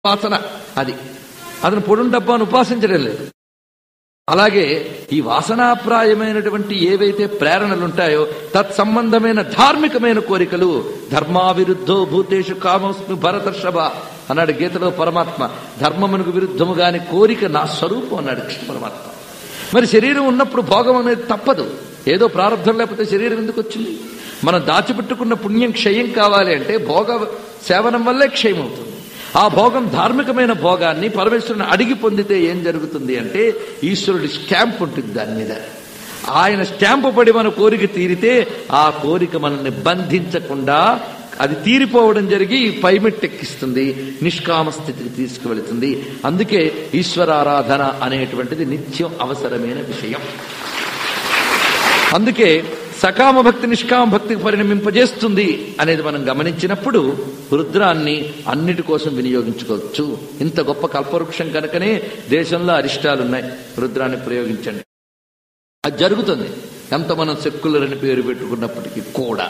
వాసన అది అతను పొడుం డబ్బాను ఉపాసించడం లేదు అలాగే ఈ వాసనాప్రాయమైనటువంటి ఏవైతే ప్రేరణలు ఉంటాయో తత్సంబంధమైన ధార్మికమైన కోరికలు ధర్మావిరుద్ధో భూతేషు కామస్మి భరతర్షభ అన్నాడు గీతలో పరమాత్మ ధర్మమునకు విరుద్ధము గాని కోరిక నా స్వరూపం అన్నాడు కృష్ణ పరమాత్మ మరి శరీరం ఉన్నప్పుడు భోగం అనేది తప్పదు ఏదో ప్రారంభం లేకపోతే శరీరం ఎందుకు వచ్చింది మనం దాచిపెట్టుకున్న పుణ్యం క్షయం కావాలి అంటే భోగ సేవనం వల్లే క్షయం అవుతుంది ఆ భోగం ధార్మికమైన భోగాన్ని పరమేశ్వరుని అడిగి పొందితే ఏం జరుగుతుంది అంటే ఈశ్వరుడి స్టాంప్ ఉంటుంది దాని మీద ఆయన స్టాంపు పడి మన కోరిక తీరితే ఆ కోరిక మనల్ని బంధించకుండా అది తీరిపోవడం జరిగి పైమెట్టెక్కిస్తుంది నిష్కామ స్థితికి తీసుకువెళుతుంది అందుకే ఈశ్వరారాధన అనేటువంటిది నిత్యం అవసరమైన విషయం అందుకే సకామ భక్తి నిష్కామ భక్తికి పరిణమింపజేస్తుంది అనేది మనం గమనించినప్పుడు రుద్రాన్ని అన్నిటి కోసం వినియోగించుకోవచ్చు ఇంత గొప్ప కల్పవృక్షం కనుకనే దేశంలో అరిష్టాలున్నాయి రుద్రాన్ని ప్రయోగించండి అది జరుగుతుంది ఎంత మనం సెక్యులర్ అని పేరు పెట్టుకున్నప్పటికీ కూడా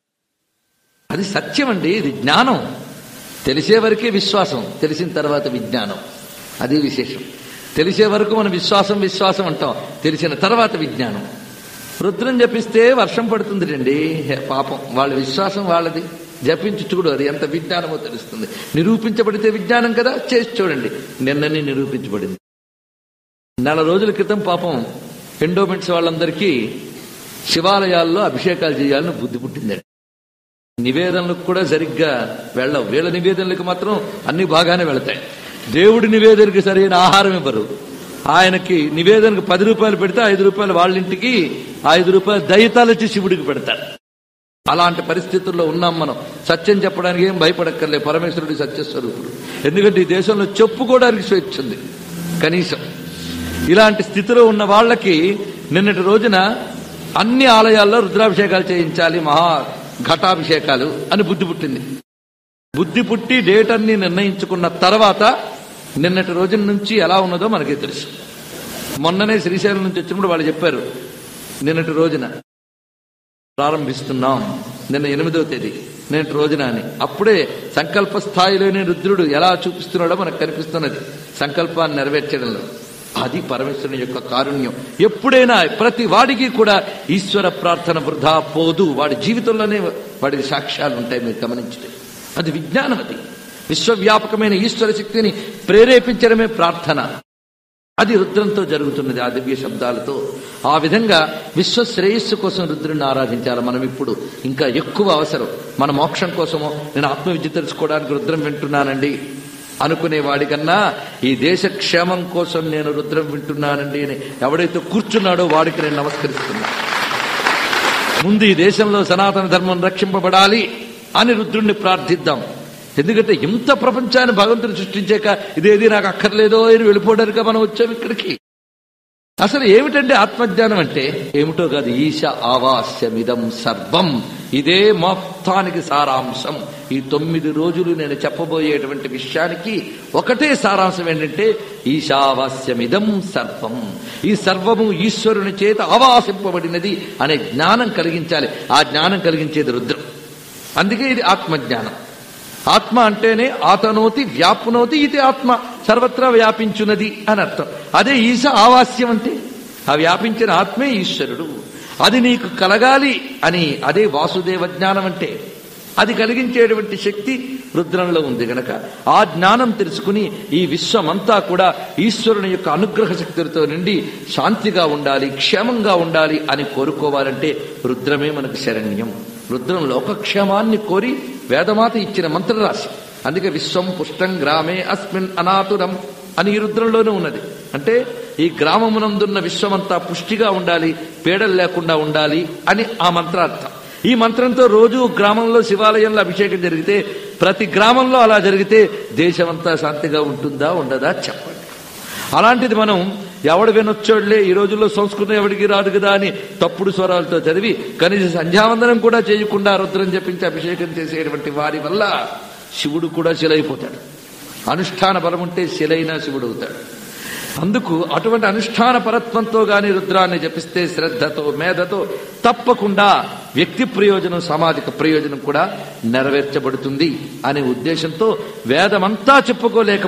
అది సత్యం అండి ఇది జ్ఞానం తెలిసే వరకే విశ్వాసం తెలిసిన తర్వాత విజ్ఞానం అది విశేషం తెలిసే వరకు మనం విశ్వాసం విశ్వాసం అంటాం తెలిసిన తర్వాత విజ్ఞానం రుద్రం జపిస్తే వర్షం పడుతుంది రండి పాపం వాళ్ళ విశ్వాసం వాళ్ళది జపించుడు అది ఎంత విజ్ఞానమో తెలుస్తుంది నిరూపించబడితే విజ్ఞానం కదా చేసి చూడండి నిన్ననే నిరూపించబడింది నెల రోజుల క్రితం పాపం ఎండోమెంట్స్ వాళ్ళందరికీ శివాలయాల్లో అభిషేకాలు చేయాలని బుద్ధి పుట్టిందండి నివేదనలకు కూడా సరిగ్గా వెళ్ళవు వీళ్ళ నివేదనలకు మాత్రం అన్ని బాగానే వెళతాయి దేవుడి నివేదనకి సరైన ఆహారం ఇవ్వరు ఆయనకి నివేదనకు పది రూపాయలు పెడితే ఐదు రూపాయలు వాళ్ళ ఇంటికి ఐదు రూపాయలు దయితాలు వచ్చి శివుడికి పెడతారు అలాంటి పరిస్థితుల్లో ఉన్నాం మనం సత్యం చెప్పడానికి ఏం భయపడక్కర్లే పరమేశ్వరుడి సత్యస్వరూపుడు ఎందుకంటే ఈ దేశంలో చెప్పుకోవడానికి స్వేచ్ఛ ఉంది కనీసం ఇలాంటి స్థితిలో ఉన్న వాళ్ళకి నిన్నటి రోజున అన్ని ఆలయాల్లో రుద్రాభిషేకాలు చేయించాలి మహా ఘటాభిషేకాలు అని బుద్ధి పుట్టింది బుద్ధి పుట్టి డేట్ అన్ని నిర్ణయించుకున్న తర్వాత నిన్నటి రోజున నుంచి ఎలా ఉన్నదో మనకి తెలుసు మొన్ననే శ్రీశైలం నుంచి వచ్చినప్పుడు వాళ్ళు చెప్పారు నిన్నటి రోజున ప్రారంభిస్తున్నాం నిన్న ఎనిమిదవ తేదీ నిన్నటి రోజున అని అప్పుడే సంకల్ప స్థాయిలోనే రుద్రుడు ఎలా చూపిస్తున్నాడో మనకు కనిపిస్తున్నది సంకల్పాన్ని నెరవేర్చడంలో అది పరమేశ్వరుని యొక్క కారుణ్యం ఎప్పుడైనా ప్రతి వాడికి కూడా ఈశ్వర ప్రార్థన వృధా పోదు వాడి జీవితంలోనే వాడి సాక్ష్యాలు ఉంటాయి మీరు గమనించండి అది విజ్ఞానం అది విశ్వవ్యాపకమైన ఈశ్వర శక్తిని ప్రేరేపించడమే ప్రార్థన అది రుద్రంతో జరుగుతున్నది ఆ దివ్య శబ్దాలతో ఆ విధంగా విశ్వ శ్రేయస్సు కోసం రుద్రుని ఆరాధించాలి మనం ఇప్పుడు ఇంకా ఎక్కువ అవసరం మన మోక్షం కోసమో నేను ఆత్మవిద్య తెలుసుకోవడానికి రుద్రం వింటున్నానండి అనుకునే వాడికన్నా ఈ దేశ క్షేమం కోసం నేను రుద్రం వింటున్నానండి అని ఎవడైతే కూర్చున్నాడో వాడికి నేను నమస్కరిస్తున్నా ముందు ఈ దేశంలో సనాతన ధర్మం రక్షింపబడాలి అని రుద్రుణ్ణి ప్రార్థిద్దాం ఎందుకంటే ఇంత ప్రపంచాన్ని భగవంతుని సృష్టించాక ఇదేది నాకు అక్కర్లేదో అని వెళ్ళిపోవడానికి మనం వచ్చాం ఇక్కడికి అసలు ఏమిటంటే ఆత్మజ్ఞానం అంటే ఏమిటో కాదు ఈశ ఆవాస్యమిదం సర్వం ఇదే మొత్తానికి సారాంశం ఈ తొమ్మిది రోజులు నేను చెప్పబోయేటువంటి విషయానికి ఒకటే సారాంశం ఏంటంటే ఈశావాస్యమిదం సర్వం ఈ సర్వము ఈశ్వరుని చేత ఆవాసింపబడినది అనే జ్ఞానం కలిగించాలి ఆ జ్ఞానం కలిగించేది రుద్రం అందుకే ఇది ఆత్మజ్ఞానం ఆత్మ అంటేనే ఆతనోతి వ్యాప్నోతి ఇది ఆత్మ సర్వత్రా వ్యాపించున్నది అని అర్థం అదే ఈశ ఆవాస్యం అంటే ఆ వ్యాపించిన ఆత్మే ఈశ్వరుడు అది నీకు కలగాలి అని అదే వాసుదేవ జ్ఞానం అంటే అది కలిగించేటువంటి శక్తి రుద్రంలో ఉంది గనక ఆ జ్ఞానం తెలుసుకుని ఈ విశ్వమంతా కూడా ఈశ్వరుని యొక్క అనుగ్రహ శక్తులతో నిండి శాంతిగా ఉండాలి క్షేమంగా ఉండాలి అని కోరుకోవాలంటే రుద్రమే మనకు శరణ్యం రుద్రం లోకక్షేమాన్ని కోరి వేదమాత ఇచ్చిన మంత్రరాశి అందుకే విశ్వం పుష్టం గ్రామే అస్మిన్ అనాతురం అని ఈ రుద్రంలోనే ఉన్నది అంటే ఈ గ్రామమునందున్న విశ్వమంతా పుష్టిగా ఉండాలి పీడలు లేకుండా ఉండాలి అని ఆ మంత్రార్థం ఈ మంత్రంతో రోజు గ్రామంలో శివాలయంలో అభిషేకం జరిగితే ప్రతి గ్రామంలో అలా జరిగితే దేశమంతా శాంతిగా ఉంటుందా ఉండదా చెప్పండి అలాంటిది మనం ఎవడు వినొచ్చోళ్లే ఈ రోజుల్లో సంస్కృతం ఎవడికి రాదు కదా అని తప్పుడు స్వరాలతో చదివి కనీస సంధ్యావందనం కూడా చేయకుండా రుద్రం చెప్పించి అభిషేకం చేసేటువంటి వారి వల్ల శివుడు కూడా శిలైపోతాడు అనుష్ఠాన బలం ఉంటే శిలైనా శివుడు అవుతాడు అందుకు అటువంటి అనుష్ఠాన పరత్వంతో గాని రుద్రాన్ని జపిస్తే శ్రద్ధతో మేధతో తప్పకుండా వ్యక్తి ప్రయోజనం సామాజిక ప్రయోజనం కూడా నెరవేర్చబడుతుంది అనే ఉద్దేశంతో వేదమంతా చెప్పుకోలేక